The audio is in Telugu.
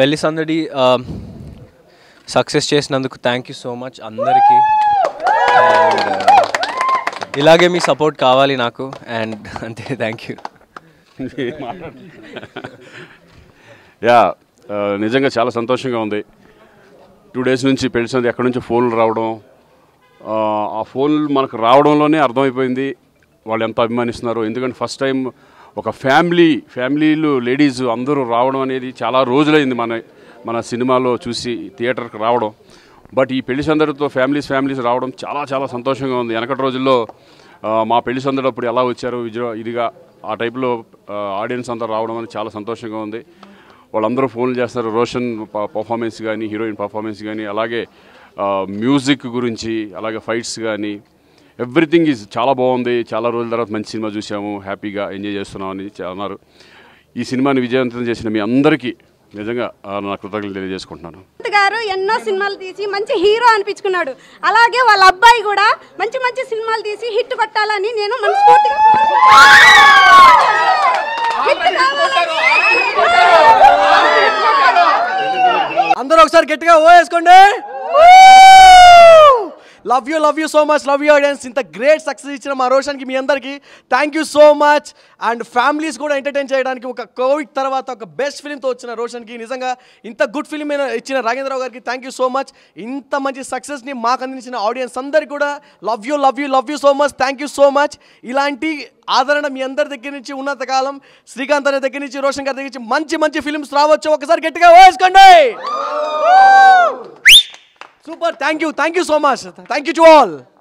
పెళ్లి సందడి సక్సెస్ చేసినందుకు థ్యాంక్ యూ సో మచ్ అందరికీ And, uh, ఇలాగే మీ సపోర్ట్ కావాలి నాకు అండ్ అంతే థ్యాంక్ యూ యా ఆ, నిజంగా చాలా సంతోషంగా ఉంది టూ డేస్ నుంచి పెళ్లి ఎక్కడి నుంచి ఫోన్లు రావడం ఆ, ఆ ఫోన్లు మనకు రావడంలోనే అర్థమైపోయింది వాళ్ళు ఎంత అభిమానిస్తున్నారు ఎందుకంటే ఫస్ట్ టైం ఒక ఫ్యామిలీ ఫ్యామిలీలు లేడీస్ అందరూ రావడం అనేది చాలా రోజులైంది మన మన సినిమాలో చూసి థియేటర్కి రావడం బట్ ఈ పెళ్లి సందడితో ఫ్యామిలీస్ ఫ్యామిలీస్ రావడం చాలా చాలా సంతోషంగా ఉంది వెనకటి రోజుల్లో ఆ, మా పెళ్లి సందడి అప్పుడు ఎలా వచ్చారు విజయ ఇదిగా ఆ టైప్లో ఆడియన్స్ అందరూ రావడం అనేది చాలా సంతోషంగా ఉంది వాళ్ళందరూ ఫోన్లు చేస్తారు రోషన్ పర్ఫార్మెన్స్ కానీ హీరోయిన్ పర్ఫార్మెన్స్ కానీ అలాగే మ్యూజిక్ గురించి అలాగే ఫైట్స్ కానీ ఎవ్రీథింగ్ ఈజ్ చాలా బాగుంది చాలా రోజుల తర్వాత మంచి సినిమా చూసాము హ్యాపీగా ఎంజాయ్ చేస్తున్నాం అని చా- అన్నారు ఈ సినిమాని విజయవంతం చేసిన మీ అందరికీ నిజంగా ఆ, నా కృతజ్ఞతలు తెలియజేసుకుంటున్నాను అనంత్ గారు ఎన్నో సినిమాలు తీసి మంచి హీరో అనిపించుకున్నాడు అలాగే వాళ్ళ అబ్బాయి కూడా మంచి మంచి సినిమాలు తీసి హిట్ కొట్టాలని నేను మనస్ఫూర్తిగా హిట్ కావాలని అందరూ ఒకసారి గట్టిగా ఓ వేసుకోండి love you love you so much love you audience ఇంత గ్రేట్ సక్సెస్ ఇచ్చిన మా రోషన్కి మీ అందరికీ thank you so much and families కూడా ఎంటర్టైన్ చేయడానికి ఒక కోవిడ్ తర్వాత ఒక బెస్ట్ ఫిలింతో వచ్చిన రోషన్కి నిజంగా ఇంత గుడ్ ఫిలిం ఇచ్చిన రాగేంద్రరావు గారికి థ్యాంక్ యూ సో మచ్ ఇంత మంచి సక్సెస్ని మాకు అందించిన ఆడియన్స్ అందరికీ కూడా love you love you love you so much thank you so much ఇలాంటి ఆదరణ మీ అందరి దగ్గర నుంచి ఉన్నంత కాలం శ్రీకాంత్ అనే దగ్గర నుంచి రోషన్ గారి దగ్గర నుంచి మంచి మంచి ఫిలిమ్స్ రావచ్చు ఒకసారి గట్టిగా వేసుకోండి super thank you thank you so much thank you to all